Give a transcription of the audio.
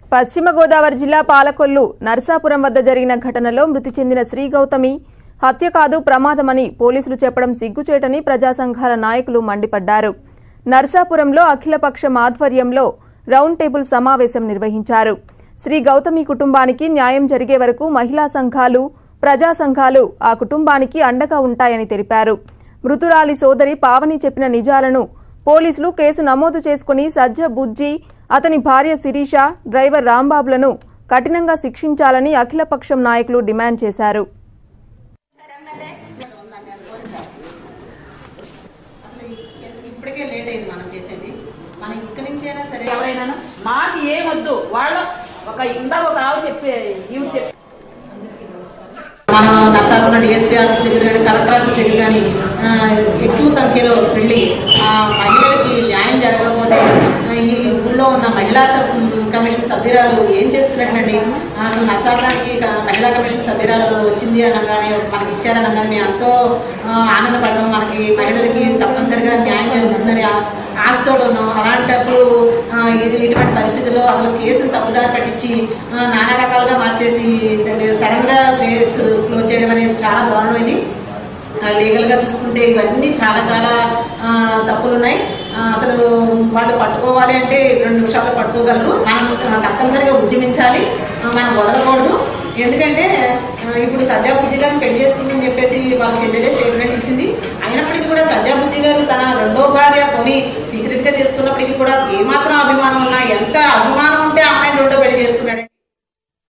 పశ్చిమ గోదావరి జిల్లా పాలకొల్లు నరసాపురం వద్ద జరిగిన ఘటనలో మృతి చెందిన శ్రీ గౌతమి హత్య కాదు ప్రమాదమని పోలీసులు చెప్పడం సిగ్గుచేటని ప్రజా సంఘాల నాయకులు మండిపడ్డారు నరసాపురంలో అఖిలపక్షం ఆధ్వర్యంలో రౌండ్ టేబుల్ సమావేశం నిర్వహించారు శ్రీ గౌతమి కుటుంబానికి న్యాయం జరిగే వరకు మహిళా సంఘాలు ప్రజా సంఘాలు ఆ కుటుంబానికి అండగా ఉంటాయని తెలిపారు మృతురాలి సోదరి పావని చెప్పిన నిజాలను పోలీసులు కేసు నమోదు చేసుకుని సజ్జ బుజ్జి అతని భార్య శిరీష డ్రైవర్ రాంబాబులను కఠినంగా శిక్షించాలని అఖిలపక్షం నాయకులు డిమాండ్ చేశారు అసలు ఇ- ఇప్పటికే లేట్ అయింది మనం చేసేది మనం ఇక్కడి నుంచైనా సరే ఎవరైనా మాకు ఏమొద్దు వాళ్ళు ఒక ఇందా ఒక ఆవు చెప్పి ఈవిడ చెప్పి మనం నర్సాపురం డిఎస్పీ ఆఫీస్ దగ్గర కానీ కలెక్టర్ ఆఫీస్ దగ్గర కానీ ఆ, ఎక్కువ సంఖ్యలో వెళ్ళి ఆ మహిళలకి న్యాయం జరగకపోతే ఆ, ఈ ఊళ్ళో ఉన్న మహిళా సబ్ కమిషన్ సభ్యురాలు ఏం చేస్తున్నట్టండి ఆ, అసలు నర్సాపురానికి క- మహిళా కమిషన్ సభ్యురాలు వచ్చింది అనగానే మనకి ఇచ్చారనగానే మేము ఎంతో ఆ, ఆనందపడడం మనకి మహిళలకి తప్పనిసరిగా న్యాయం జరుగుతుందని ఆ- ఆశతోడు ఉన్నాం అలాంటప్పుడు ఆ, ఇది ఇటువంటి పరిస్థితుల్లో అసలు కేసును తప్పుదారి పట్టించి ఆ, నానా రకాలుగా మార్చేసి సడన్ గా కేసు క్లోజ్ చేయడం అనేది చాలా దారుణం ఇది లీగల్ గా చూసుకుంటే ఇవన్నీ చాలా చాలా ఆ, తప్పులు ఉన్నాయి ఆ, అసలు వాళ్ళు పట్టుకోవాలి అంటే రెండు నిమిషాల్లో పట్టుకోగలరు మనం ఆ, తప్పనిసరిగా ఉద్యమించాలి ఆ, మనం వదలకూడదు ఎందుకంటే ఆ, ఇప్పుడు సజ్జా బుజ్జి గారిని పెళ్లి చేసుకుందని చెప్పేసి వాళ్ళ చెల్లెలే స్టేట్మెంట్ ఇచ్చింది అయినప్పటికీ కూడా సజ్జా బుజ్జి గారు తన రెండో భార్య కొని సీక్రెట్ గా చేసుకున్నప్పటికీ కూడా ఏమాత్రం అభిమానం ఉన్నా ఎంత అభిమానం ఉంటే ఆ అమ్మాయిని రెండో పెళ్లి చేసుకున్నాడు